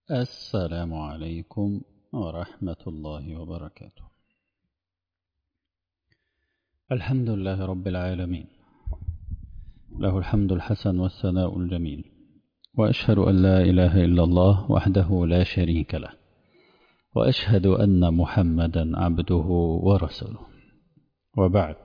السلام عليكم ورحمة الله وبركاته الحمد لله رب العالمين له الحمد الحسن والثناء الجميل وأشهد أن لا إله إلا الله وحده لا شريك له وأشهد أن محمدا عبده ورسوله وبعد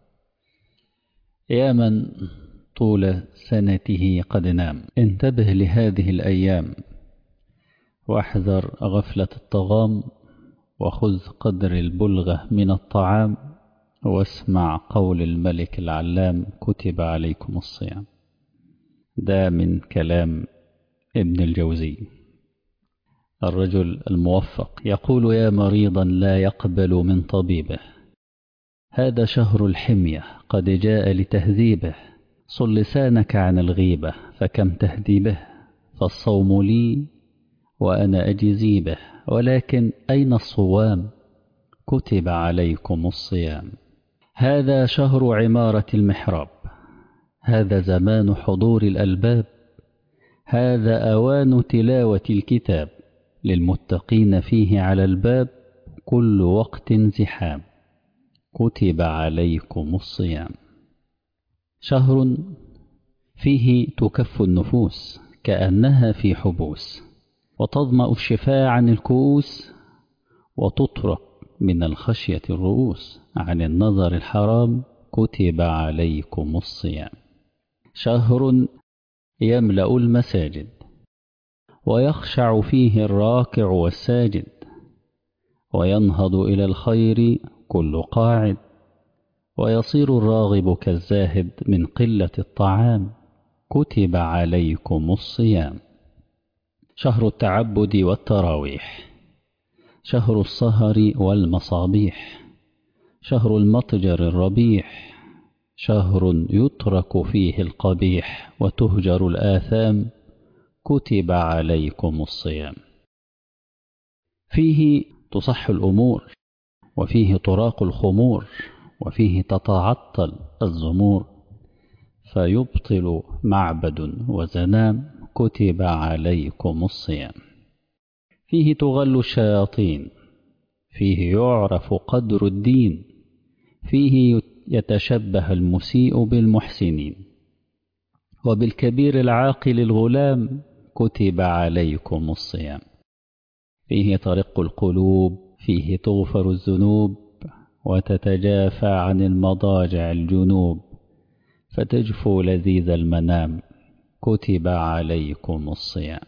يا من طول سنته قد نام انتبه لهذه الأيام واحذر غفلة الطغام وخذ قدر البلغة من الطعام واسمع قول الملك العلام كتب عليكم الصيام ده من كلام ابن الجوزي الرجل الموفق يقول يا مريضا لا يقبل من طبيبه هذا شهر الحمية قد جاء لتهذيبه صل لسانك عن الغيبة فكم تهذيبه فالصوم لي وأنا أجزي به ولكن أين الصوام كتب عليكم الصيام هذا شهر عمارة المحراب هذا زمان حضور الألباب هذا أوان تلاوة الكتاب للمتقين فيه على الباب كل وقت زحام كتب عليكم الصيام شهر فيه تكف النفوس كأنها في حبوس وتظمأ الشفاء عن الكؤوس وتطرق من الخشية الرؤوس عن النظر الحرام كتب عليكم الصيام شهر يملأ المساجد ويخشع فيه الراكع والساجد وينهض إلى الخير كل قاعد ويصير الراغب كالزاهد من قلة الطعام كتب عليكم الصيام شهر التعبد والتراويح شهر السهر والمصابيح شهر المطجر الربيح شهر يترك فيه القبيح وتهجر الآثام كتب عليكم الصيام فيه تصح الأمور وفيه طراق الخمور وفيه تتعطل الزمور فيبطل معبد وزنام كتب عليكم الصيام فيه تغل الشياطين فيه يعرف قدر الدين فيه يتشبه المسيء بالمحسنين وبالكبير العاقل الغلام كتب عليكم الصيام فيه طريق القلوب فيه تغفر الذنوب وتتجافى عن المضاجع الجنوب فتجفو لذيذ المنام كتب عليكم الصيام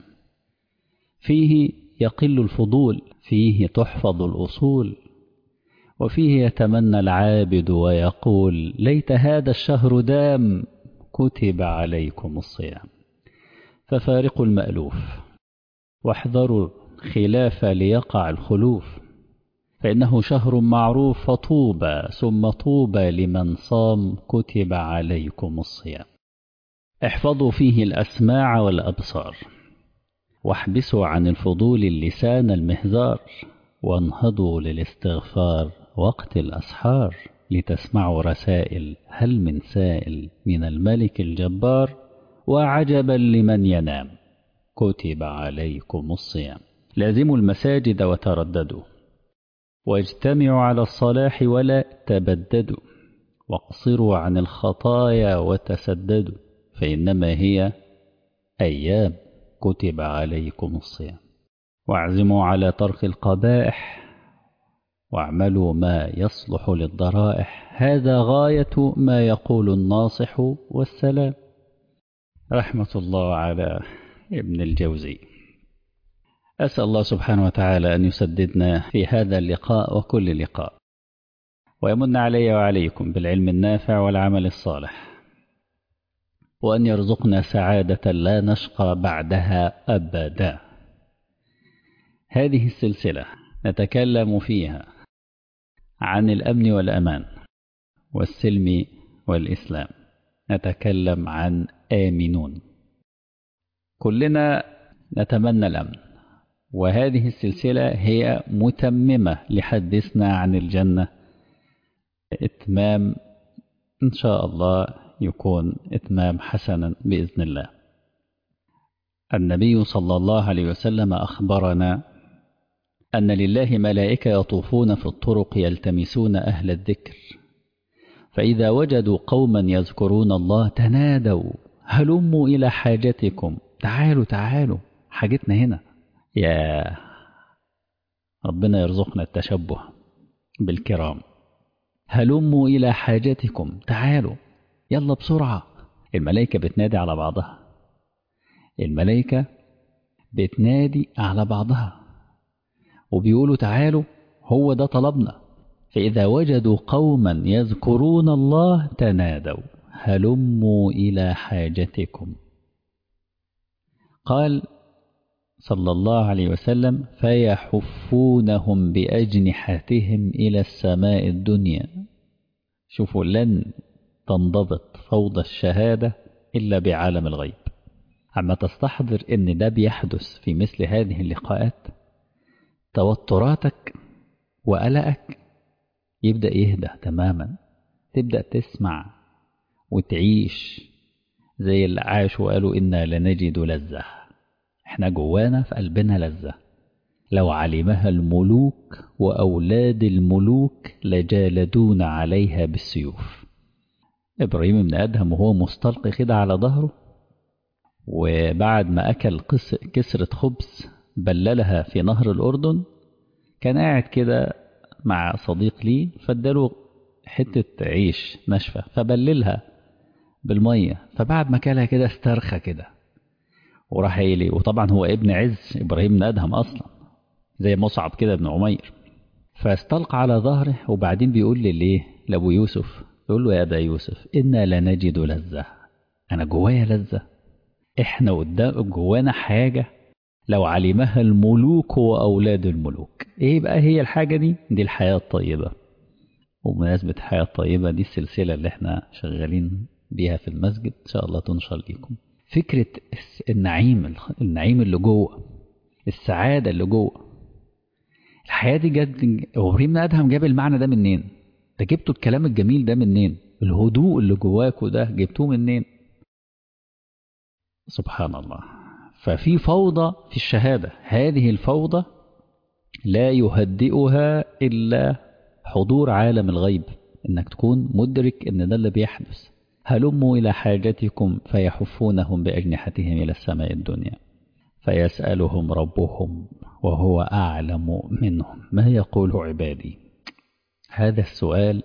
فيه يقل الفضول فيه تحفظ الأصول وفيه يتمنى العابد ويقول ليت هذا الشهر دام كتب عليكم الصيام ففارقوا المألوف واحذروا خلاف ليقع الخلوف فإنه شهر معروف فطوبى ثم طوبى لمن صام كتب عليكم الصيام احفظوا فيه الأسماع والأبصار واحبسوا عن الفضول اللسان المهذار وانهضوا للاستغفار وقت الأسحار لتسمعوا رسائل هل من سائل من الملك الجبار وعجبا لمن ينام كتب عليكم الصيام لازموا المساجد وترددوا واجتمعوا على الصلاح ولا تبددوا واقصروا عن الخطايا وتسددوا فإنما هي أيام كتب عليكم الصيام واعزموا على ترك القبائح واعملوا ما يصلح للضرائح هذا غاية ما يقول الناصح والسلام رحمة الله على ابن الجوزي أسأل الله سبحانه وتعالى أن يسددنا في هذا اللقاء وكل لقاء ويمن علي وعليكم بالعلم النافع والعمل الصالح وأن يرزقنا سعادة لا نشقى بعدها أبدا هذه السلسلة نتكلم فيها عن الأمن والأمان والسلم والإسلام نتكلم عن آمنون كلنا نتمنى الأمن وهذه السلسلة هي متممة لحدثنا عن الجنة إتمام إن شاء الله يكون إتمام حسنا بإذن الله النبي صلى الله عليه وسلم أخبرنا أن لله ملائكة يطوفون في الطرق يلتمسون أهل الذكر فإذا وجدوا قوما يذكرون الله تنادوا هلموا إلى حاجتكم تعالوا تعالوا حاجتنا هنا يا ربنا يرزقنا التشبه بالكرام هلموا إلى حاجتكم تعالوا يلا بسرعة الملائكة بتنادي على بعضها الملائكة بتنادي على بعضها وبيقولوا تعالوا هو ده طلبنا فإذا وجدوا قوما يذكرون الله تنادوا هلموا إلى حاجتكم قال صلى الله عليه وسلم فيحفونهم بأجنحتهم إلى السماء الدنيا شوفوا لن تنضبط فوضى الشهادة إلا بعالم الغيب عما تستحضر أن ده بيحدث في مثل هذه اللقاءات توتراتك وقلقك يبدأ يهدى تماما تبدأ تسمع وتعيش زي اللي عاشوا وقالوا إنا لنجد لذة احنا جوانا في قلبنا لذة لو علمها الملوك وأولاد الملوك لجالدون عليها بالسيوف إبراهيم بن أدهم وهو مستلقي كده على ظهره وبعد ما أكل كسرة خبز بللها في نهر الأردن كان قاعد كده مع صديق لي فاداله حتة عيش ناشفة فبللها بالمية فبعد ما كلها كده استرخى كده وراح لي وطبعا هو ابن عز إبراهيم بن أدهم أصلا زي مصعب كده بن عمير فاستلقى على ظهره وبعدين بيقول لي ليه لأبو يوسف يقول له يا أبا يوسف إنا لنجد لذة أنا جوايا لذة إحنا قدام جوانا حاجة لو علمها الملوك وأولاد الملوك إيه بقى هي الحاجة دي دي الحياة الطيبة وبمناسبة الحياة الطيبة دي السلسلة اللي احنا شغالين بيها في المسجد إن شاء الله تنشر لكم فكرة النعيم النعيم اللي جوه السعادة اللي جوه الحياة دي جد إبراهيم أدهم جاب المعنى ده منين؟ ده جبتوا الكلام الجميل ده منين؟ الهدوء اللي جواكوا ده جبتوه منين؟ سبحان الله ففي فوضى في الشهادة هذه الفوضى لا يهدئها إلا حضور عالم الغيب إنك تكون مدرك إن ده اللي بيحدث هلموا إلى حاجتكم فيحفونهم بأجنحتهم إلى السماء الدنيا فيسألهم ربهم وهو أعلم منهم ما يقول عبادي هذا السؤال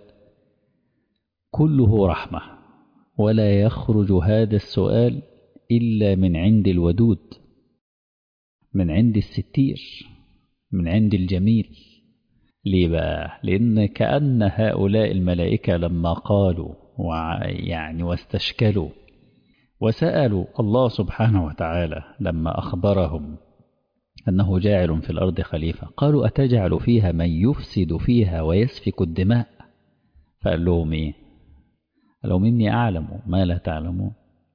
كله رحمة ولا يخرج هذا السؤال إلا من عند الودود من عند الستير من عند الجميل ليه بقى لأن كأن هؤلاء الملائكة لما قالوا يعني واستشكلوا وسألوا الله سبحانه وتعالى لما أخبرهم أنه جاعل في الأرض خليفة قالوا أتجعل فيها من يفسد فيها ويسفك الدماء فقال لهم إيه قال لهم إني أعلم ما لا تعلمون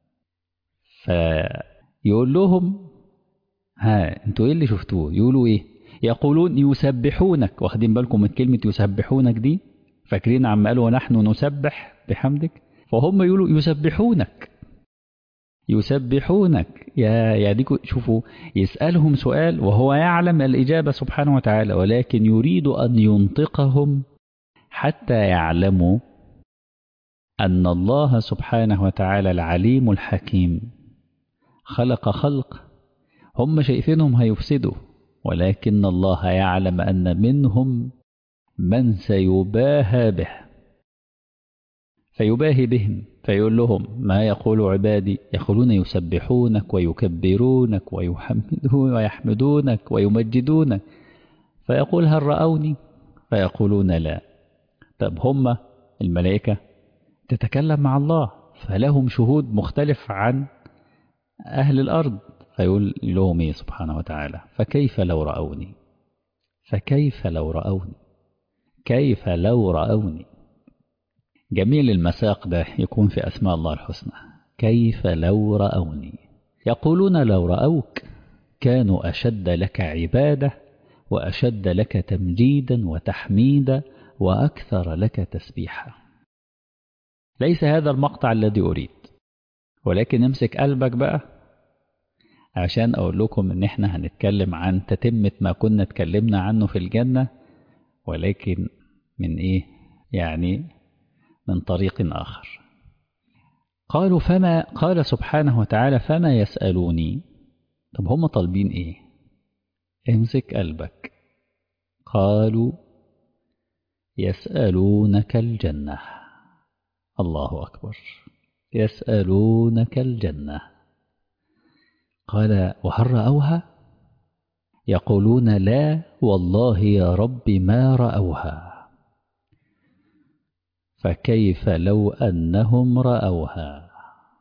فيقول لهم ها انتوا ايه اللي شفتوه يقولوا ايه يقولون يسبحونك واخدين بالكم من كلمة يسبحونك دي فاكرين عم قالوا ونحن نسبح بحمدك فهم يقولوا يسبحونك يسبحونك يا يا ديكوا شوفوا يسألهم سؤال وهو يعلم الإجابة سبحانه وتعالى ولكن يريد أن ينطقهم حتى يعلموا أن الله سبحانه وتعالى العليم الحكيم خلق خلق هم شايفينهم هيفسدوا ولكن الله يعلم أن منهم من سيباهى به فيباهي بهم فيقول لهم ما يقول عبادي يقولون يسبحونك ويكبرونك ويحمدون ويحمدونك ويمجدونك فيقول هل رأوني فيقولون لا طب هم الملائكة تتكلم مع الله فلهم شهود مختلف عن أهل الأرض فيقول لهم إيه سبحانه وتعالى فكيف لو رأوني فكيف لو رأوني كيف لو رأوني جميل المساق ده يكون في أسماء الله الحسنى كيف لو رأوني يقولون لو رأوك كانوا أشد لك عبادة وأشد لك تمجيدا وتحميدا وأكثر لك تسبيحا ليس هذا المقطع الذي أريد ولكن امسك قلبك بقى عشان أقول لكم إن إحنا هنتكلم عن تتمة ما كنا اتكلمنا عنه في الجنة ولكن من إيه يعني من طريق آخر قالوا فما قال سبحانه وتعالى فما يسألوني طب هم طالبين إيه امسك قلبك قالوا يسألونك الجنة الله أكبر يسألونك الجنة قال وهل رأوها يقولون لا والله يا رب ما رأوها فكيف لو أنهم رأوها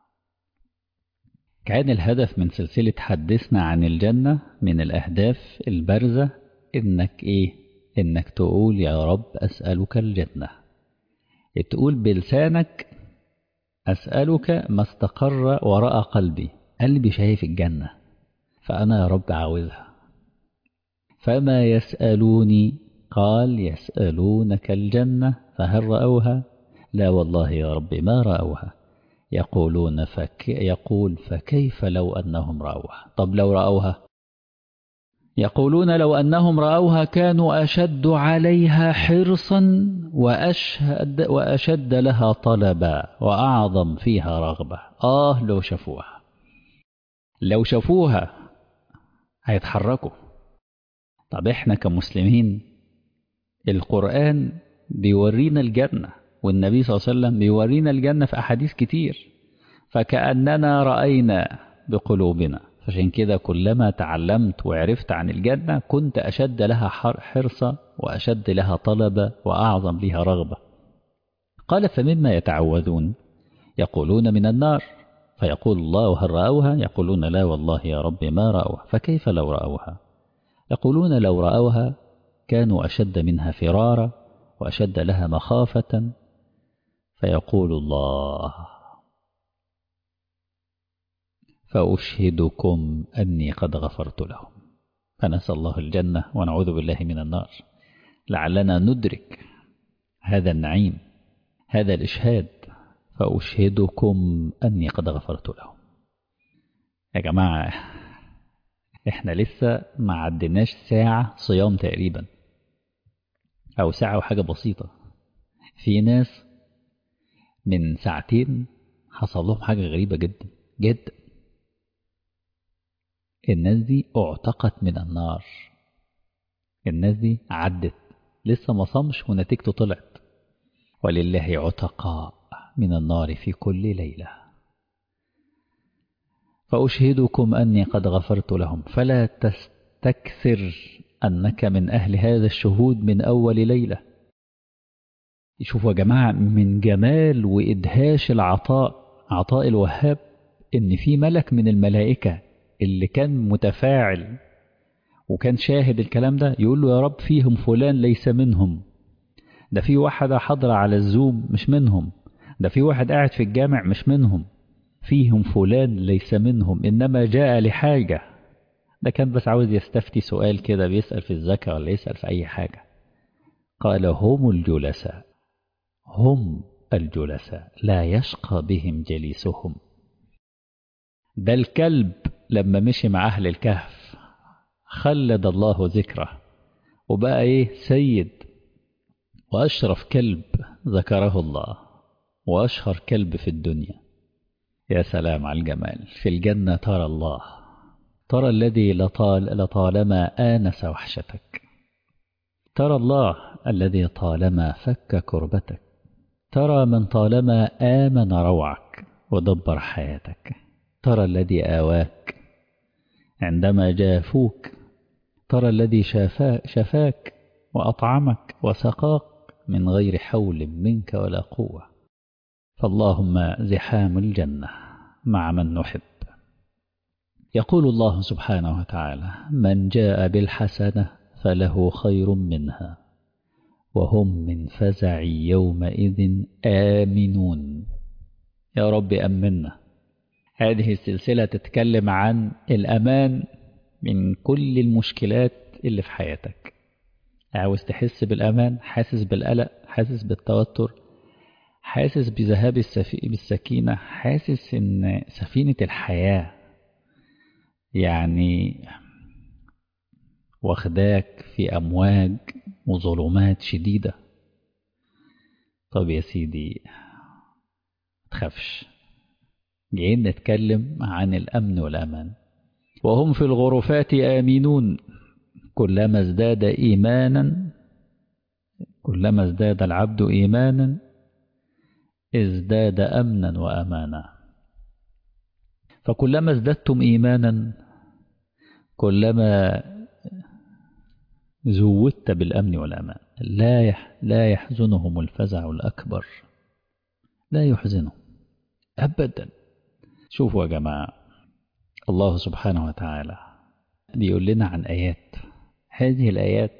كان الهدف من سلسلة حدثنا عن الجنة من الأهداف البارزة إنك إيه إنك تقول يا رب أسألك الجنة تقول بلسانك أسألك ما استقر وراء قلبي قلبي شايف الجنة فأنا يا رب عاوزها فما يسألوني قال يسألونك الجنة فهل رأوها لا والله يا رب ما رأوها يقولون فك يقول فكيف لو أنهم رأوها طب لو رأوها يقولون لو أنهم رأوها كانوا أشد عليها حرصا وأشهد وأشد لها طلبا وأعظم فيها رغبة آه لو شافوها لو شافوها هيتحركوا طب احنا كمسلمين القرآن بيورينا الجنة والنبي صلى الله عليه وسلم بيورينا الجنة في أحاديث كتير فكأننا رأينا بقلوبنا عشان كده كلما تعلمت وعرفت عن الجنة كنت أشد لها حرصا وأشد لها طلبا وأعظم لها رغبة قال فمما يتعوذون يقولون من النار فيقول الله هل رأوها يقولون لا والله يا رب ما رأوها فكيف لو رأوها يقولون لو رأوها كانوا أشد منها فرارا وأشد لها مخافة فيقول الله فأشهدكم أني قد غفرت لهم فنسأل الله الجنة ونعوذ بالله من النار لعلنا ندرك هذا النعيم هذا الإشهاد فأشهدكم أني قد غفرت لهم يا جماعة احنا لسه ما عدناش ساعة صيام تقريبا أو ساعة وحاجة بسيطة في ناس من ساعتين حصل لهم حاجة غريبة جدا جدا الناس دي اعتقت من النار الناس دي عدت لسه ما صامش ونتيجته طلعت ولله عتقاء من النار في كل ليلة فأشهدكم أني قد غفرت لهم فلا تستكثر أنك من أهل هذا الشهود من أول ليلة شوفوا يا جماعة من جمال وإدهاش العطاء عطاء الوهاب إن في ملك من الملائكة اللي كان متفاعل وكان شاهد الكلام ده يقول له يا رب فيهم فلان ليس منهم ده في واحدة حاضرة على الزوم مش منهم ده في واحد قاعد في الجامع مش منهم فيهم فلان ليس منهم إنما جاء لحاجة ده كان بس عاوز يستفتي سؤال كده بيسأل في الزكاة ولا يسأل في أي حاجة قال هم الجلساء هم الجلساء لا يشقى بهم جليسهم ده الكلب لما مشي مع أهل الكهف خلد الله ذكره وبقى إيه سيد وأشرف كلب ذكره الله وأشهر كلب في الدنيا يا سلام على الجمال في الجنة ترى الله ترى الذي لطال لطالما آنس وحشتك ترى الله الذي طالما فك كربتك ترى من طالما آمن روعك ودبر حياتك ترى الذي آواك عندما جافوك ترى الذي شافاك, شفاك وأطعمك وسقاك من غير حول منك ولا قوة فاللهم زحام الجنة مع من نحب يقول الله سبحانه وتعالى من جاء بالحسنة فله خير منها وهم من فزع يومئذ آمنون يا رب أمنا هذه السلسلة تتكلم عن الأمان من كل المشكلات اللي في حياتك عاوز تحس بالأمان حاسس بالقلق حاسس بالتوتر حاسس بذهاب السكينة حاسس إن سفينة الحياة يعني واخداك في أمواج وظلمات شديدة طب يا سيدي تخافش جايين نتكلم عن الأمن والأمان وهم في الغرفات آمنون كلما ازداد إيمانا كلما ازداد العبد إيمانا ازداد أمنا وأمانا فكلما ازددتم إيمانا كلما زودت بالأمن والأمان لا يح لا يحزنهم الفزع الأكبر لا يحزنهم أبدا شوفوا يا جماعة الله سبحانه وتعالى بيقول لنا عن آيات هذه الآيات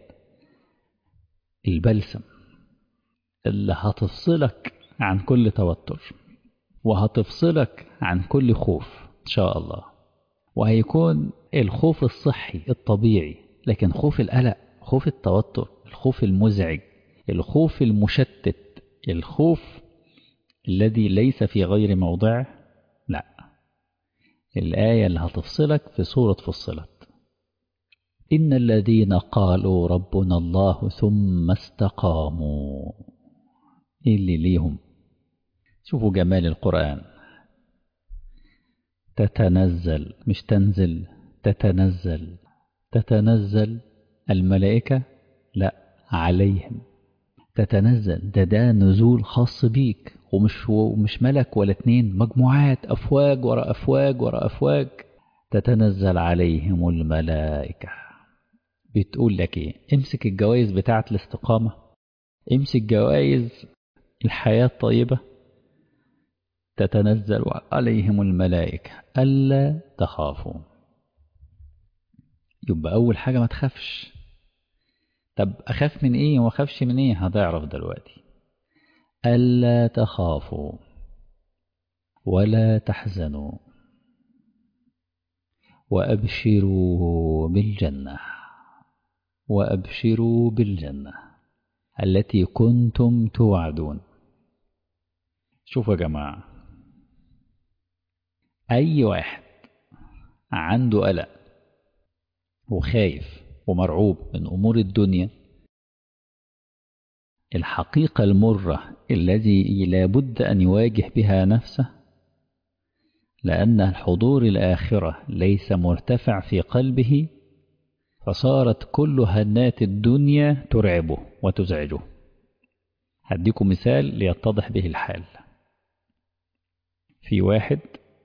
البلسم اللي هتفصلك عن كل توتر وهتفصلك عن كل خوف إن شاء الله وهيكون الخوف الصحي الطبيعي لكن خوف القلق خوف التوتر الخوف المزعج الخوف المشتت الخوف الذي ليس في غير موضعه لا الآية اللي هتفصلك في سورة فصلت إن الذين قالوا ربنا الله ثم استقاموا إيه اللي ليهم شوفوا جمال القرآن تتنزل مش تنزل تتنزل تتنزل الملائكة لا عليهم تتنزل ده ده نزول خاص بيك ومش ومش ملك ولا اتنين مجموعات أفواج ورا أفواج ورا أفواج تتنزل عليهم الملائكة بتقول لك ايه امسك الجوائز بتاعة الاستقامة امسك جوائز الحياة الطيبة تتنزل عليهم الملائكة ألا تخافوا يبقى أول حاجة ما تخافش طب أخاف من إيه وما أخافش من إيه هتعرف دلوقتي ألا تخافوا ولا تحزنوا وأبشروا بالجنة وأبشروا بالجنة التي كنتم توعدون شوفوا يا جماعة أي واحد عنده قلق وخايف ومرعوب من أمور الدنيا الحقيقة المرة الذي لابد أن يواجه بها نفسه لأن الحضور الآخرة ليس مرتفع في قلبه فصارت كل هنات الدنيا ترعبه وتزعجه هديكم مثال ليتضح به الحال في واحد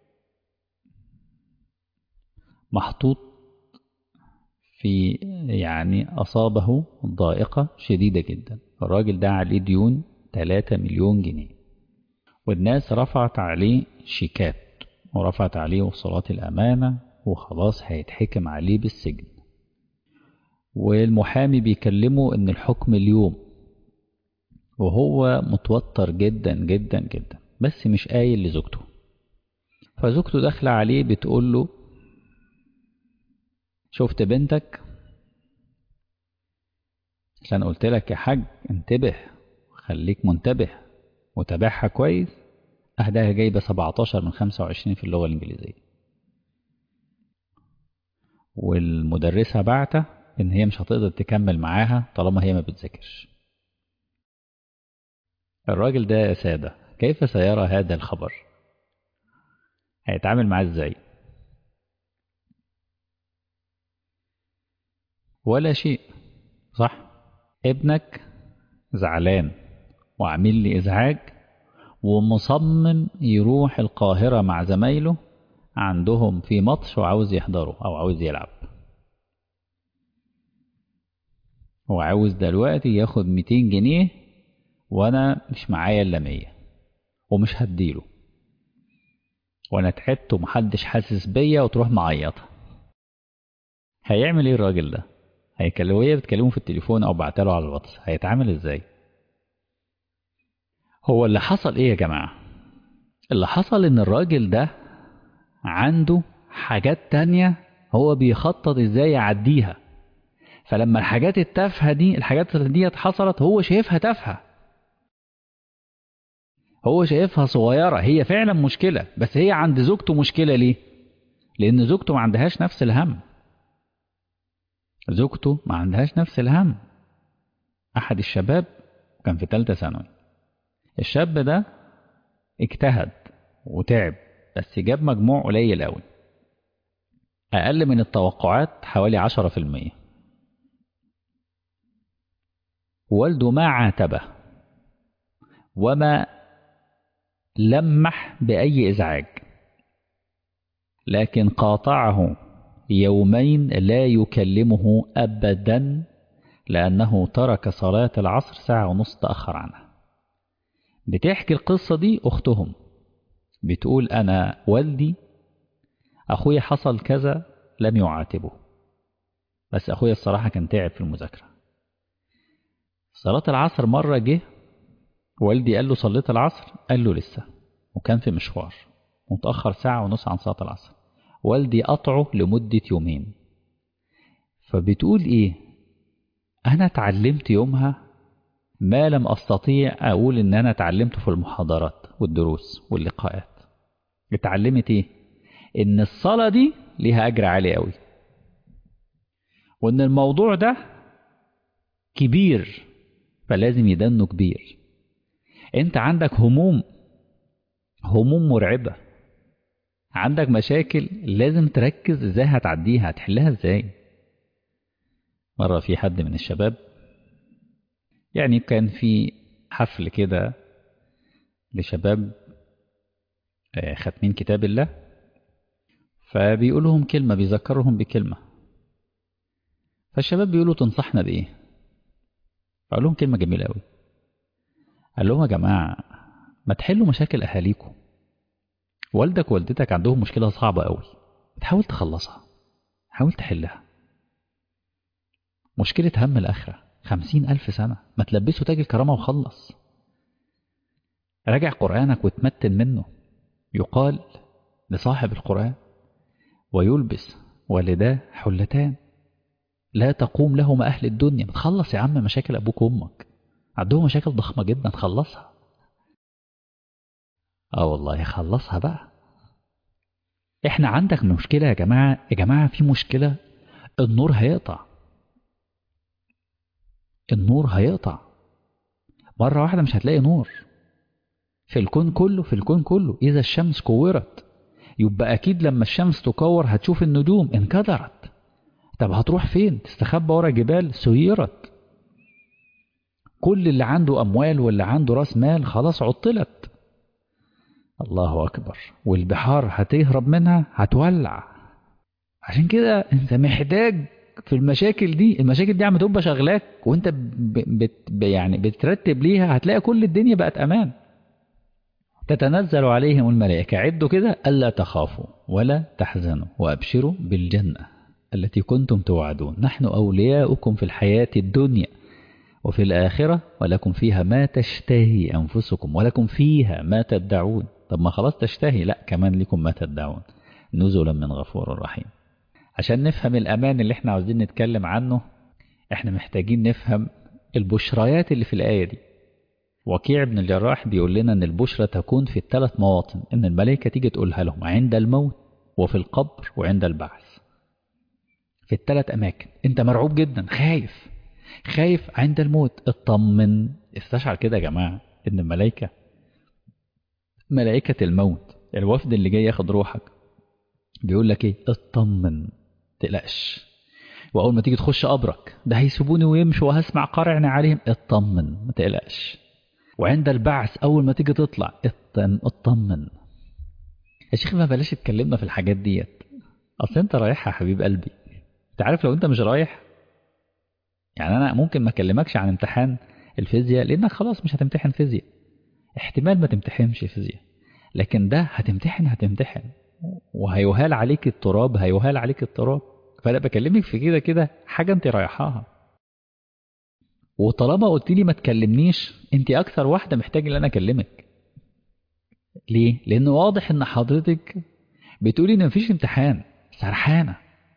محطوط في يعني أصابه ضائقة شديدة جدا الراجل ده عليه ديون 3 مليون جنيه والناس رفعت عليه شيكات ورفعت عليه وصلات الأمانة وخلاص هيتحكم عليه بالسجن والمحامي بيكلمه ان الحكم اليوم وهو متوتر جدا جدا جدا بس مش قايل لزوجته فزوجته داخله عليه بتقول له شفت بنتك عشان قلت لك يا حاج انتبه خليك منتبه وتابعها كويس أهداها جايبة 17 من 25 في اللغة الإنجليزية والمدرسة بعته إن هي مش هتقدر تكمل معاها طالما هي ما بتذاكرش الراجل ده يا سادة كيف سيرى هذا الخبر هيتعامل معاه ازاي ولا شيء صح ابنك زعلان وعامل لي ازعاج ومصمم يروح القاهرة مع زمايله عندهم في ماتش وعاوز يحضره او عاوز يلعب هو عاوز دلوقتي ياخد 200 جنيه وانا مش معايا الا 100 ومش هديله وانا تعبت ومحدش حاسس بيا وتروح معيطه هيعمل ايه الراجل ده هيكلمه وهي بتكلمه في التليفون او بعتله على الواتس هيتعامل ازاي هو اللي حصل ايه يا جماعه اللي حصل ان الراجل ده عنده حاجات تانية هو بيخطط ازاي يعديها فلما الحاجات التافهه دي الحاجات دي حصلت هو شايفها تافهه هو شايفها صغيره هي فعلا مشكله بس هي عند زوجته مشكله ليه لأن زوجته ما عندهاش نفس الهم زوجته ما عندهاش نفس الهم أحد الشباب كان في ثالثة ثانوي الشاب ده اجتهد وتعب بس جاب مجموع قليل قوي أقل من التوقعات حوالي عشرة في المية والده ما عاتبه وما لمح بأي إزعاج لكن قاطعه يومين لا يكلمه أبدا لأنه ترك صلاة العصر ساعة ونص تأخر عنها بتحكي القصة دي أختهم بتقول أنا والدي أخويا حصل كذا لم يعاتبه بس أخويا الصراحة كان تعب في المذاكرة صلاة العصر مرة جه والدي قال له صليت العصر قال له لسه وكان في مشوار متأخر ساعة ونص عن صلاة العصر والدي قطعه لمدة يومين فبتقول إيه أنا اتعلمت يومها ما لم أستطيع أقول إن أنا اتعلمته في المحاضرات والدروس واللقاءات اتعلمت إيه إن الصلاة دي ليها أجر عالي قوي وإن الموضوع ده كبير فلازم يدنه كبير انت عندك هموم هموم مرعبة عندك مشاكل لازم تركز ازاي هتعديها هتحلها ازاي مرة في حد من الشباب يعني كان في حفل كده لشباب ختمين كتاب الله فبيقول لهم كلمة بيذكرهم بكلمة فالشباب بيقولوا تنصحنا بإيه فقال لهم كلمة جميلة قوي قال لهم يا جماعة ما تحلوا مشاكل أهاليكم والدك ووالدتك عندهم مشكلة صعبة قوي تحاول تخلصها حاول تحلها مشكلة هم الآخرة خمسين ألف سنة ما تلبسه تاج الكرامة وخلص راجع قرآنك وتمتن منه يقال لصاحب القرآن ويلبس والداه حلتان لا تقوم لهما أهل الدنيا تخلص يا عم مشاكل أبوك وأمك عندهم مشاكل ضخمة جدا خلصها اه والله خلصها بقى احنا عندك مشكلة يا جماعة يا جماعة في مشكلة النور هيقطع النور هيقطع مرة واحدة مش هتلاقي نور في الكون كله في الكون كله إذا الشمس كورت يبقى أكيد لما الشمس تكور هتشوف النجوم انكدرت طب هتروح فين تستخبى ورا جبال سيرت كل اللي عنده أموال واللي عنده راس مال خلاص عطلت الله أكبر والبحار هتهرب منها هتولع عشان كده انت محتاج في المشاكل دي المشاكل دي عم تبقى شغلاك وانت ب... بت... يعني بترتب ليها هتلاقي كل الدنيا بقت امان تتنزل عليهم الملائكة عدوا كده ألا تخافوا ولا تحزنوا وأبشروا بالجنة التي كنتم توعدون نحن أولياؤكم في الحياة الدنيا وفي الآخرة ولكم فيها ما تشتهي أنفسكم ولكم فيها ما تدعون طب ما خلاص تشتهي لا كمان لكم ما تدعون نزلا من غفور رحيم عشان نفهم الأمان اللي احنا عاوزين نتكلم عنه احنا محتاجين نفهم البشريات اللي في الآية دي وكيع بن الجراح بيقول لنا ان البشرى تكون في الثلاث مواطن ان الملائكة تيجي تقولها لهم عند الموت وفي القبر وعند البعث في الثلاث أماكن انت مرعوب جدا خايف خايف عند الموت اطمن استشعر كده يا جماعة ان الملائكة ملائكة الموت الوفد اللي جاي ياخد روحك بيقول لك ايه اطمن تقلقش واول ما تيجي تخش قبرك ده هيسيبوني ويمشوا وهسمع قرعنا عليهم اطمن ما تقلقش وعند البعث اول ما تيجي تطلع اطمن يا شيخ ما بلاش اتكلمنا في الحاجات ديت اصل انت رايح يا حبيب قلبي انت عارف لو انت مش رايح يعني انا ممكن ما اكلمكش عن امتحان الفيزياء لانك خلاص مش هتمتحن فيزياء احتمال ما تمتحنش فيزياء لكن ده هتمتحن هتمتحن وهيوهال عليك التراب هيوهال عليك التراب فانا بكلمك في كده كده حاجه انت رايحاها وطالما قلت لي ما تكلمنيش انت اكثر واحده محتاج ان انا اكلمك ليه لان واضح ان حضرتك بتقولي ان مفيش امتحان سرحانه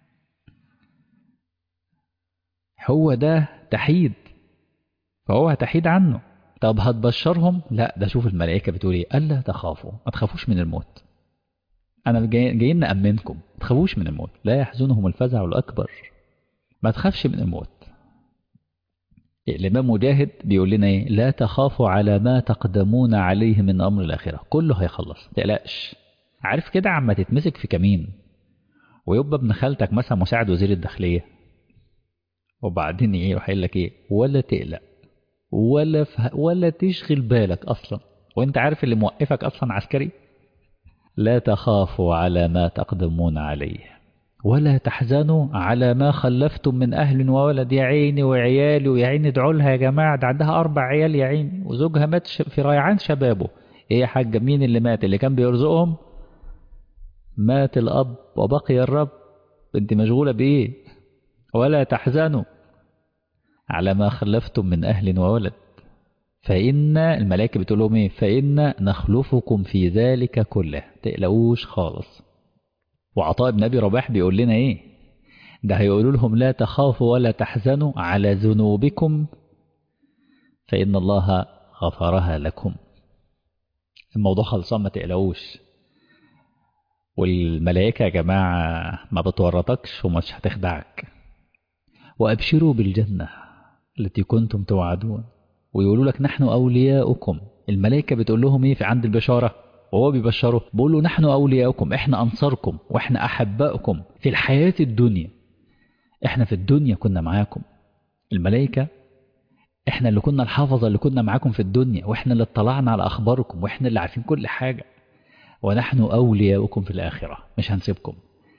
هو ده تحيد فهو هتحيد عنه طب هتبشرهم لا ده شوف الملائكه بتقول ايه الا تخافوا ما تخافوش من الموت أنا جاي جايين نأمنكم ما تخافوش من الموت لا يحزنهم الفزع الأكبر ما تخافش من الموت الإمام مجاهد بيقول لنا إيه لا تخافوا على ما تقدمون عليه من أمر الآخرة كله هيخلص تقلقش عارف كده عما تتمسك في كمين ويبقى ابن خالتك مثلا مساعد وزير الداخلية وبعدين ايه يروح قايل لك ايه ولا تقلق ولا فه... ولا تشغل بالك اصلا وانت عارف اللي موقفك اصلا عسكري لا تخافوا على ما تقدمون عليه ولا تحزنوا على ما خلفتم من أهل وولد يا عيني وعيالي ويا عيني ادعوا لها يا جماعة ده عندها أربع عيال يا عيني وزوجها مات في ريعان شبابه إيه يا حاجة مين اللي مات اللي كان بيرزقهم مات الأب وبقي الرب أنت مشغولة بإيه ولا تحزنوا على ما خلفتم من أهل وولد فإن الملائكة بتقول لهم إيه فإن نخلفكم في ذلك كله تقلقوش خالص وعطاء بن أبي رباح بيقول لنا إيه ده هيقولوا لهم لا تخافوا ولا تحزنوا على ذنوبكم فإن الله غفرها لكم الموضوع خلصان ما تقلقوش والملائكة يا جماعة ما بتورطكش ومش هتخدعك وأبشروا بالجنة التي كنتم توعدون ويقولوا لك نحن أولياؤكم الملائكة بتقول لهم إيه في عند البشارة وهو بيبشره بيقول له نحن أولياؤكم إحنا أنصاركم وإحنا أحبائكم في الحياة الدنيا إحنا في الدنيا كنا معاكم الملائكة إحنا اللي كنا الحافظة اللي كنا معاكم في الدنيا وإحنا اللي اطلعنا على أخباركم وإحنا اللي عارفين كل حاجة ونحن أولياؤكم في الآخرة مش هنسيبكم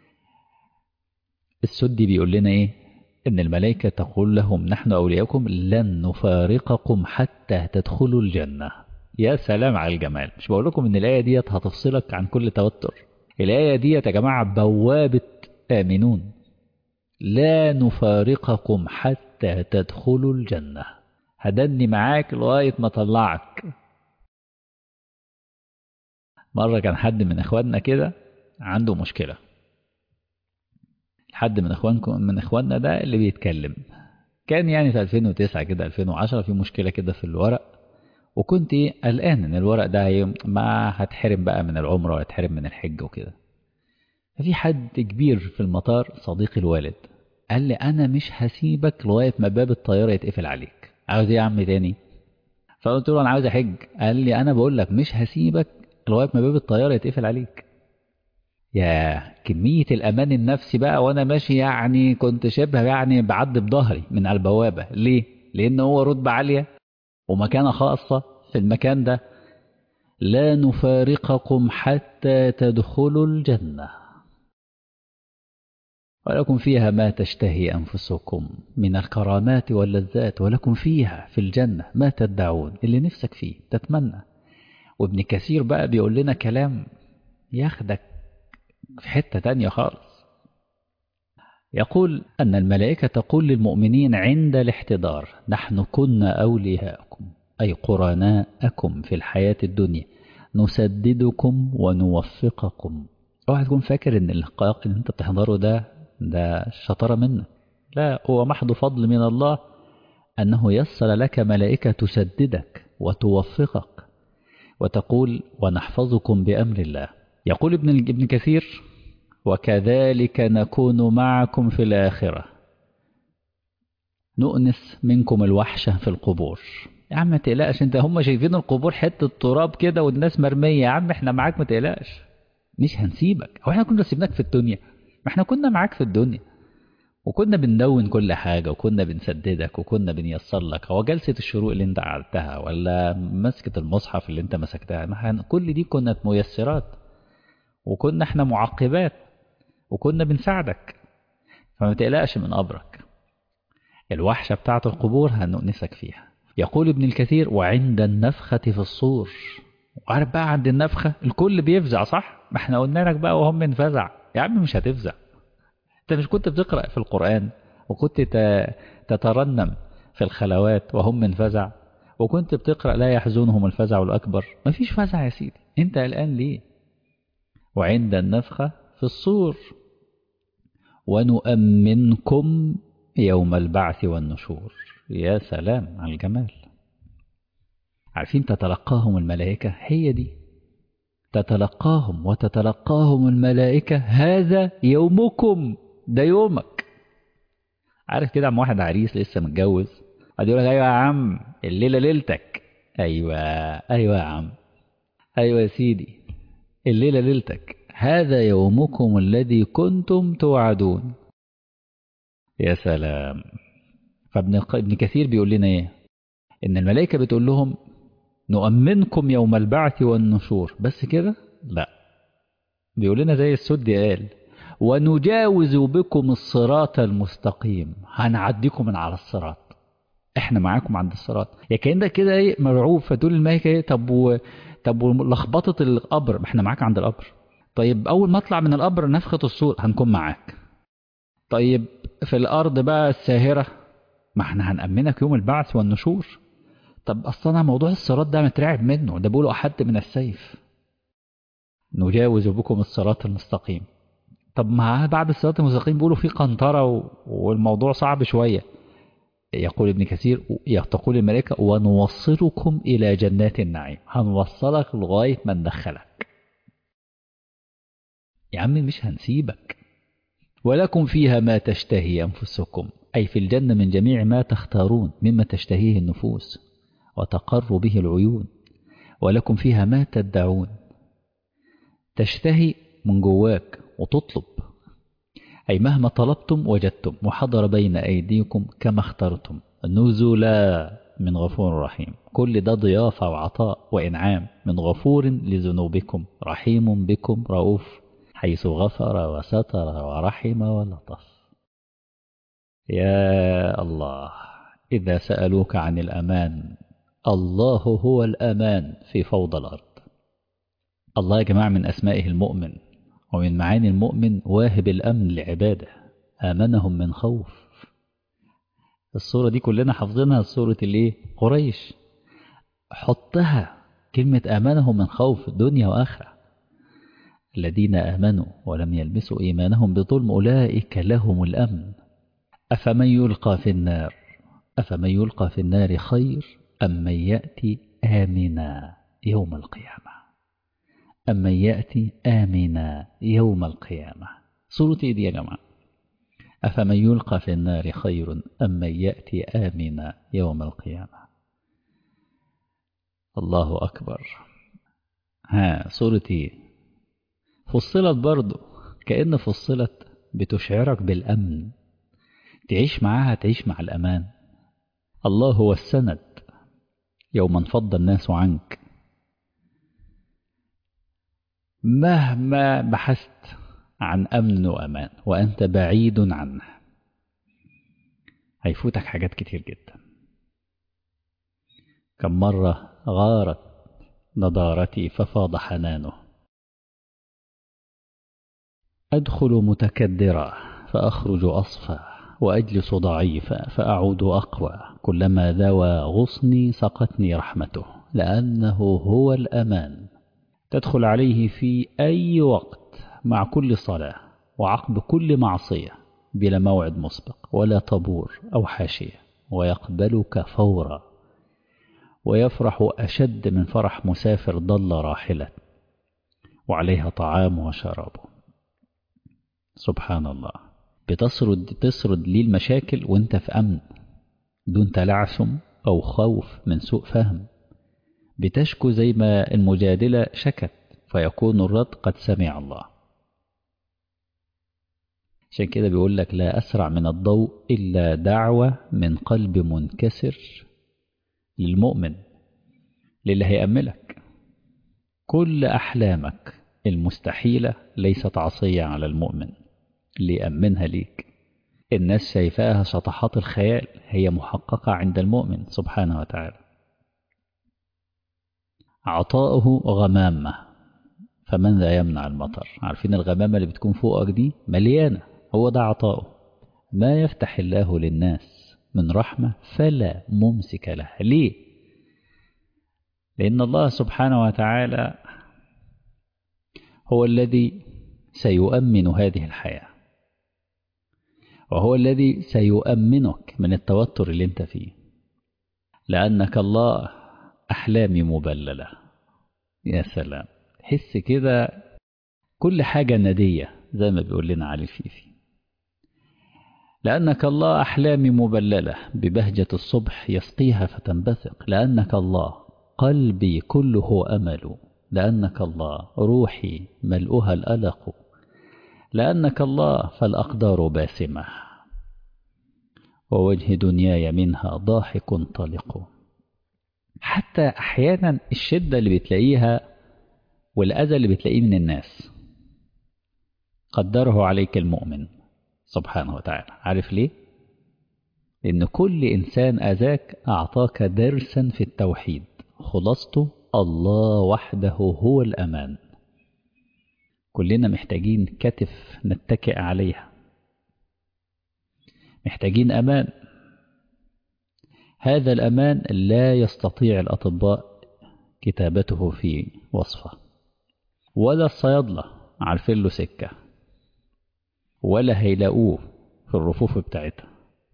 السدي بيقول لنا إيه إن الملائكة تقول لهم نحن أولياؤكم لن نفارقكم حتى تدخلوا الجنة يا سلام على الجمال مش بقول لكم إن الآية ديت هتفصلك عن كل توتر الآية ديت يا جماعة بوابة آمنون لا نفارقكم حتى تدخلوا الجنة هدني معاك لغاية ما طلعك مرة كان حد من إخواننا كده عنده مشكلة حد من إخوانكم من إخواننا ده اللي بيتكلم كان يعني في 2009 كده 2010 في مشكلة كده في الورق وكنت قلقان إن الورق ده ما هتحرم بقى من العمرة وهتحرم من الحج وكده ففي حد كبير في المطار صديق الوالد قال لي أنا مش هسيبك لغاية ما باب الطيارة يتقفل عليك عاوز إيه يا عم تاني فقلت له أنا عاوز أحج قال لي أنا بقول لك مش هسيبك لغاية ما باب الطيارة يتقفل عليك يا كمية الأمان النفسي بقى وأنا ماشي يعني كنت شبه يعني بعد بظهري من على البوابة ليه؟ لأن هو رتبة عالية ومكانة خاصة في المكان ده لا نفارقكم حتى تدخلوا الجنة ولكم فيها ما تشتهي أنفسكم من الكرامات واللذات ولكم فيها في الجنة ما تدعون اللي نفسك فيه تتمنى وابن كثير بقى بيقول لنا كلام ياخدك في حتة تانية خالص يقول أن الملائكة تقول للمؤمنين عند الاحتضار نحن كنا أولياءكم أي قرناءكم في الحياة الدنيا نسددكم ونوفقكم اوعى تكون فاكر ان اللقاء اللي انت بتحضره ده ده شطارة منك لا هو محض فضل من الله أنه يسر لك ملائكة تسددك وتوفقك وتقول ونحفظكم بأمر الله يقول ابن ابن كثير وكذلك نكون معكم في الآخرة نؤنس منكم الوحشة في القبور يا عم ما تقلقش انت هم شايفين القبور حتة تراب كده والناس مرمية يا عم احنا معاك ما تقلقش مش هنسيبك هو احنا كنا سيبناك في الدنيا ما احنا كنا معاك في الدنيا وكنا بندون كل حاجة وكنا بنسددك وكنا بنيسر لك هو جلسة الشروق اللي انت قعدتها ولا مسكة المصحف اللي انت مسكتها ما كل دي كانت ميسرات وكنا احنا معقبات وكنا بنساعدك فما تقلقش من أمرك الوحشة بتاعة القبور هنؤنسك فيها يقول ابن الكثير وعند النفخة في الصور وعارف بقى عند النفخة الكل بيفزع صح ما احنا قلنا لك بقى وهم من فزع يا عم مش هتفزع انت مش كنت بتقرأ في القرآن وكنت تترنم في الخلوات وهم من فزع وكنت بتقرأ لا يحزنهم الفزع الأكبر مفيش فزع يا سيدي انت الآن ليه وعند النفخة في الصور ونؤمنكم يوم البعث والنشور يا سلام على الجمال عارفين تتلقاهم الملائكة هي دي تتلقاهم وتتلقاهم الملائكة هذا يومكم ده يومك عارف كده عم واحد عريس لسه متجوز قاعد يقول لك ايوه يا عم الليله ليلتك ايوه ايوه يا عم ايوه يا سيدي الليله ليلتك هذا يومكم الذي كنتم توعدون يا سلام فابن ابن كثير بيقول لنا ايه ان الملائكه بتقول لهم نؤمنكم يوم البعث والنشور بس كده لا بيقول لنا زي السدي قال ونجاوز بكم الصراط المستقيم هنعديكم من على الصراط احنا معاكم عند الصراط يا كأنك كده ايه مرعوب فتقول الملائكه ايه طب و... طب ولخبطه القبر ما احنا معاك عند القبر طيب اول ما اطلع من القبر نفخه الصور هنكون معاك طيب في الارض بقى الساهره ما احنا هنأمنك يوم البعث والنشور طب اصلا موضوع الصراط ده مترعب منه ده بيقولوا احد من السيف نجاوز بكم الصراط المستقيم طب ما بعد الصراط المستقيم بيقولوا في قنطرة و... والموضوع صعب شوية يقول ابن كثير تقول الملائكة ونوصلكم إلى جنات النعيم هنوصلك لغاية ما ندخلك يا عم مش هنسيبك ولكم فيها ما تشتهي أنفسكم أي في الجنة من جميع ما تختارون مما تشتهيه النفوس وتقر به العيون ولكم فيها ما تدعون تشتهي من جواك وتطلب أي مهما طلبتم وجدتم وحضر بين أيديكم كما اخترتم نزلا من غفور رحيم كل ده ضيافة وعطاء وإنعام من غفور لذنوبكم رحيم بكم رؤوف حيث غفر وستر ورحم ولطف يا الله إذا سألوك عن الأمان الله هو الأمان في فوضى الأرض الله يا جماعة من أسمائه المؤمن ومن معاني المؤمن واهب الأمن لعباده آمنهم من خوف الصورة دي كلنا حافظينها صورة الايه قريش حطها كلمة آمنهم من خوف دنيا وآخرة الذين آمنوا ولم يلبسوا إيمانهم بظلم أولئك لهم الأمن أفمن يلقى في النار أفمن يلقى في النار خير أم من يأتي آمنا يوم القيامة أم من يأتي آمنا يوم القيامة سورة إيه دي يا جماعة أفمن يلقى في النار خير أم من يأتي آمنا يوم القيامة الله أكبر ها سورة إيه فصلت برضو كأن فصلت بتشعرك بالأمن تعيش معاها تعيش مع الأمان الله هو السند يوم انفض الناس عنك مهما بحثت عن أمن وأمان وأنت بعيد عنه هيفوتك حاجات كتير جدا كم مرة غارت نضارتي ففاض حنانه أدخل متكدرا فأخرج أصفى وأجلس ضعيفا فأعود أقوى كلما ذوى غصني سقتني رحمته لأنه هو الأمان تدخل عليه في أي وقت مع كل صلاة وعقب كل معصية بلا موعد مسبق ولا طبور أو حاشية ويقبلك فورا ويفرح أشد من فرح مسافر ضل راحلة وعليها طعام وشرابه سبحان الله بتسرد تسرد ليه المشاكل وانت في أمن دون تلعثم أو خوف من سوء فهم بتشكو زي ما المجادلة شكت فيكون الرد قد سمع الله عشان كده بيقول لك لا أسرع من الضوء إلا دعوة من قلب منكسر للمؤمن للي هيأملك كل أحلامك المستحيلة ليست عصية على المؤمن اللي يأمنها ليك الناس شايفاها شطحات الخيال هي محققة عند المؤمن سبحانه وتعالى عطاؤه غمامة فمن ذا يمنع المطر عارفين الغمامة اللي بتكون فوقك دي مليانة هو ده عطاؤه ما يفتح الله للناس من رحمة فلا ممسك له ليه لأن الله سبحانه وتعالى هو الذي سيؤمن هذه الحياة وهو الذي سيؤمنك من التوتر اللي انت فيه لأنك الله أحلامي مبللة يا سلام حس كده كل حاجة ندية زي ما بيقول لنا علي الفيفي لأنك الله أحلامي مبللة ببهجة الصبح يسقيها فتنبثق لأنك الله قلبي كله أمل لأنك الله روحي ملؤها الألق لأنك الله فالأقدار باسمة ووجه دنياي منها ضاحك طلق حتى أحيانا الشدة اللي بتلاقيها والأذى اللي بتلاقيه من الناس قدره عليك المؤمن سبحانه وتعالى عارف ليه؟ لأن كل إنسان أذاك أعطاك درسا في التوحيد خلاصته الله وحده هو الأمان كلنا محتاجين كتف نتكئ عليها محتاجين أمان هذا الأمان لا يستطيع الأطباء كتابته في وصفة ولا الصيادلة عارفين له سكة ولا هيلاقوه في الرفوف بتاعتها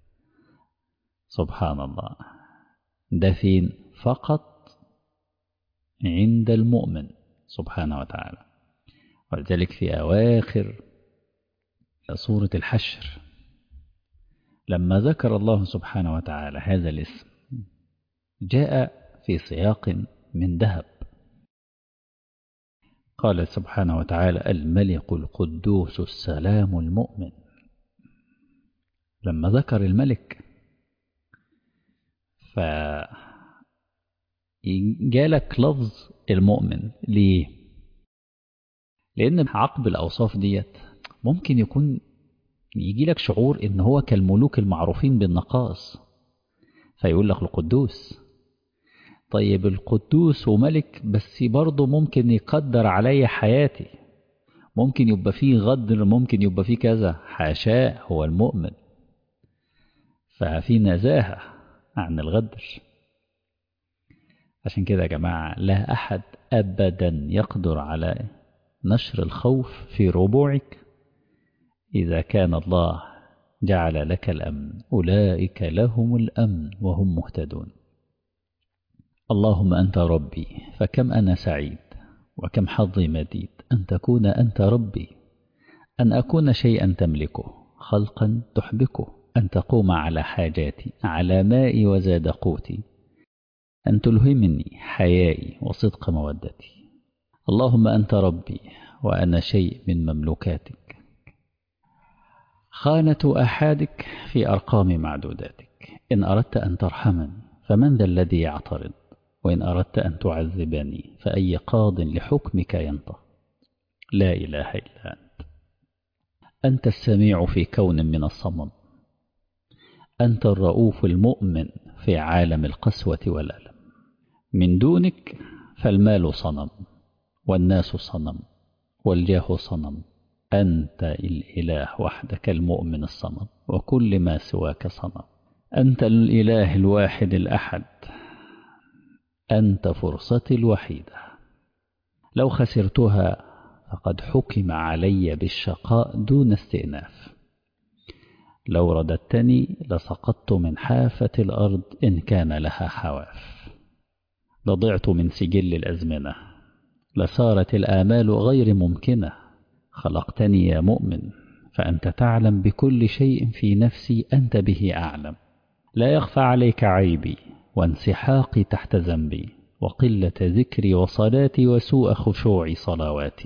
سبحان الله ده فين فقط عند المؤمن سبحانه وتعالى ولذلك في أواخر سورة الحشر لما ذكر الله سبحانه وتعالى هذا الاسم جاء في سياق من ذهب قال سبحانه وتعالى الملك القدوس السلام المؤمن لما ذكر الملك ف جالك لفظ المؤمن ليه لان عقب الاوصاف ديت ممكن يكون يجي لك شعور ان هو كالملوك المعروفين بالنقائص فيقول لك القدوس طيب القدوس وملك بس برضه ممكن يقدر علي حياتي ممكن يبقى فيه غدر ممكن يبقى فيه كذا حاشاه هو المؤمن ففي نزاهة عن الغدر عشان كده يا جماعة لا أحد أبدا يقدر على نشر الخوف في ربوعك إذا كان الله جعل لك الأمن أولئك لهم الأمن وهم مهتدون اللهم أنت ربي فكم أنا سعيد وكم حظي مديد أن تكون أنت ربي أن أكون شيئا تملكه خلقا تحبكه أن تقوم على حاجاتي على مائي وزاد قوتي أن تلهمني حيائي وصدق مودتي اللهم أنت ربي وأنا شيء من مملوكاتك خانة أحادك في أرقام معدوداتك إن أردت أن ترحمني فمن ذا الذي يعترض وإن أردت أن تعذبني فأي قاض لحكمك ينطق لا إله إلا أنت أنت السميع في كون من الصمم أنت الرؤوف المؤمن في عالم القسوة والألم من دونك فالمال صنم والناس صنم والجاه صنم أنت الإله وحدك المؤمن الصمد وكل ما سواك صنم أنت الإله الواحد الأحد أنت فرصتي الوحيدة لو خسرتها فقد حكم علي بالشقاء دون استئناف لو رددتني لسقطت من حافة الأرض إن كان لها حواف لضعت من سجل الأزمنة لصارت الآمال غير ممكنة خلقتني يا مؤمن فأنت تعلم بكل شيء في نفسي أنت به أعلم لا يخفى عليك عيبي وانسحاقي تحت ذنبي وقلة ذكري وصلاتي وسوء خشوع صلواتي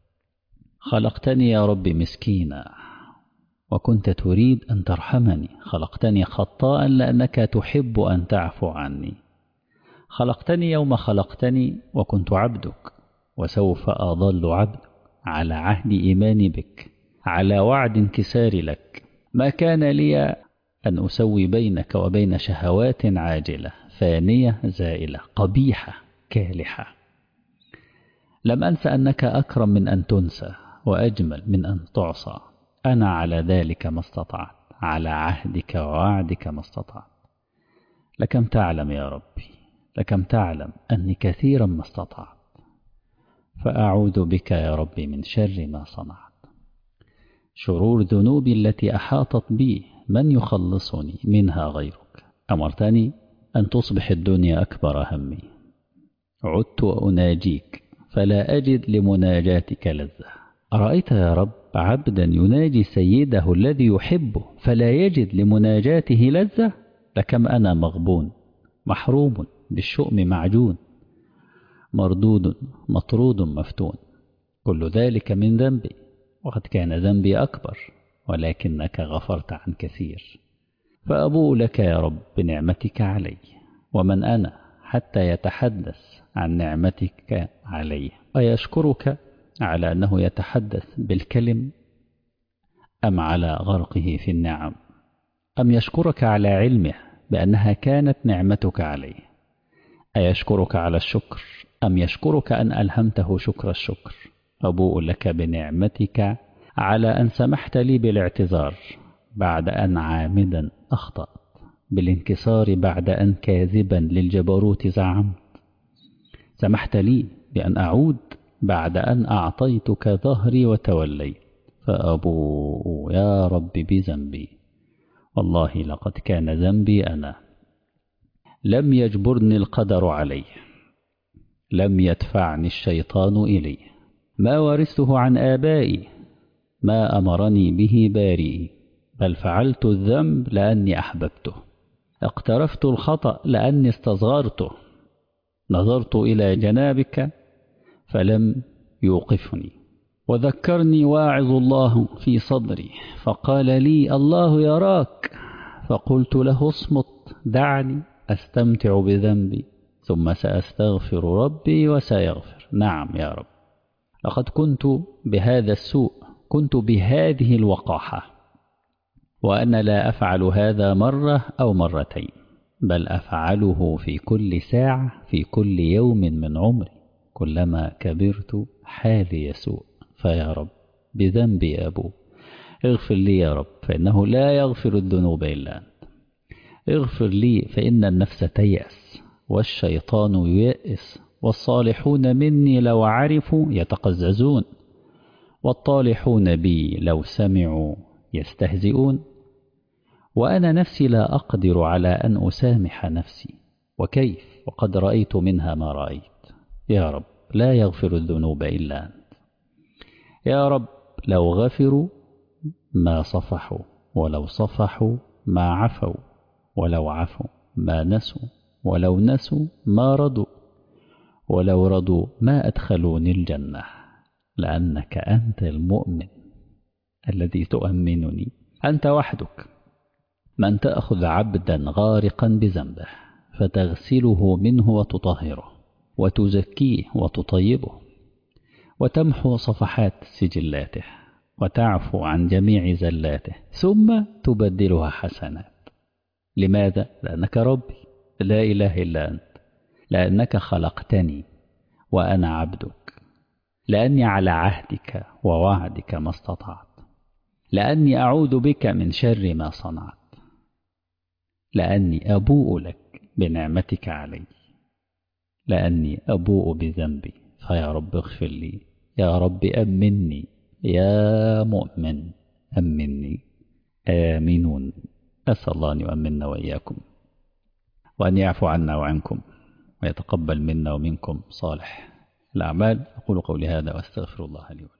خلقتني يا رب مسكينا وكنت تريد أن ترحمني خلقتني خطاء لأنك تحب أن تعفو عني خلقتني يوم خلقتني وكنت عبدك وسوف أظل عبدك على عهد إيماني بك على وعد انكسار لك ما كان لي أن أسوي بينك وبين شهوات عاجلة فانية زائلة قبيحة كالحة لم أنس أنك أكرم من أن تنسى وأجمل من أن تعصى أنا على ذلك ما استطعت على عهدك ووعدك ما استطعت لكم تعلم يا ربي لكم تعلم أني كثيرا ما استطعت فأعوذ بك يا ربي من شر ما صنعت شرور ذنوبي التي أحاطت بي من يخلصني منها غيرك أمرتني أن تصبح الدنيا أكبر همي عدت وأناجيك فلا أجد لمناجاتك لذة أرأيت يا رب عبدا يناجي سيده الذي يحبه فلا يجد لمناجاته لذة لكم أنا مغبون محروم بالشؤم معجون مردود مطرود مفتون كل ذلك من ذنبي وقد كان ذنبي أكبر ولكنك غفرت عن كثير فأبوء لك يا رب بنعمتك علي ومن أنا حتى يتحدث عن نعمتك علي أيشكرك على أنه يتحدث بالكلم أم على غرقه في النعم أم يشكرك على علمه بأنها كانت نعمتك عليه أيشكرك على الشكر أم يشكرك أن ألهمته شكر الشكر أبوء لك بنعمتك على أن سمحت لي بالاعتذار بعد أن عامدا أخطأت بالانكسار بعد أن كاذبا للجبروت زعمت سمحت لي بأن أعود بعد أن أعطيتك ظهري وتوليت فأبوء يا رب بذنبي والله لقد كان ذنبي أنا لم يجبرني القدر عليه لم يدفعني الشيطان إليه ما ورثته عن آبائي ما أمرني به بارئي بل فعلت الذنب لأني أحببته اقترفت الخطأ لأني استصغرته نظرت إلى جنابك فلم يوقفني وذكرني واعظ الله في صدري فقال لي الله يراك فقلت له اصمت دعني أستمتع بذنبي ثم سأستغفر ربي وسيغفر نعم يا رب لقد كنت بهذا السوء كنت بهذه الوقاحة وأنا لا أفعل هذا مرة أو مرتين بل أفعله في كل ساعة في كل يوم من عمري كلما كبرت حالي يسوء فيا رب بذنبي أبو اغفر لي يا رب فإنه لا يغفر الذنوب إلا أنت اغفر لي فإن النفس تيأس والشيطان ييأس والصالحون مني لو عرفوا يتقززون والطالحون بي لو سمعوا يستهزئون وأنا نفسي لا أقدر على أن أسامح نفسي وكيف وقد رأيت منها ما رأيت يا رب لا يغفر الذنوب إلا أنت يا رب لو غفروا ما صفحوا ولو صفحوا ما عفوا ولو عفوا ما نسوا ولو نسوا ما رضوا ولو رضوا ما أدخلوني الجنة لأنك أنت المؤمن الذي تؤمنني أنت وحدك من تأخذ عبدا غارقا بذنبه فتغسله منه وتطهره وتزكيه وتطيبه وتمحو صفحات سجلاته وتعفو عن جميع زلاته ثم تبدلها حسنات لماذا؟ لأنك ربي لا إله إلا أنت لأنك خلقتني وأنا عبدك لأني على عهدك ووعدك ما استطعت لأني أعوذ بك من شر ما صنعت لأني أبوء لك بنعمتك علي لأني أبوء بذنبي فيا رب اغفر لي يا رب أمني يا مؤمن أمني آمنون أسأل الله أن يؤمننا وإياكم وأن يعفو عنا وعنكم ويتقبل منا ومنكم صالح الأعمال أقول قولي هذا وأستغفر الله لي ولكم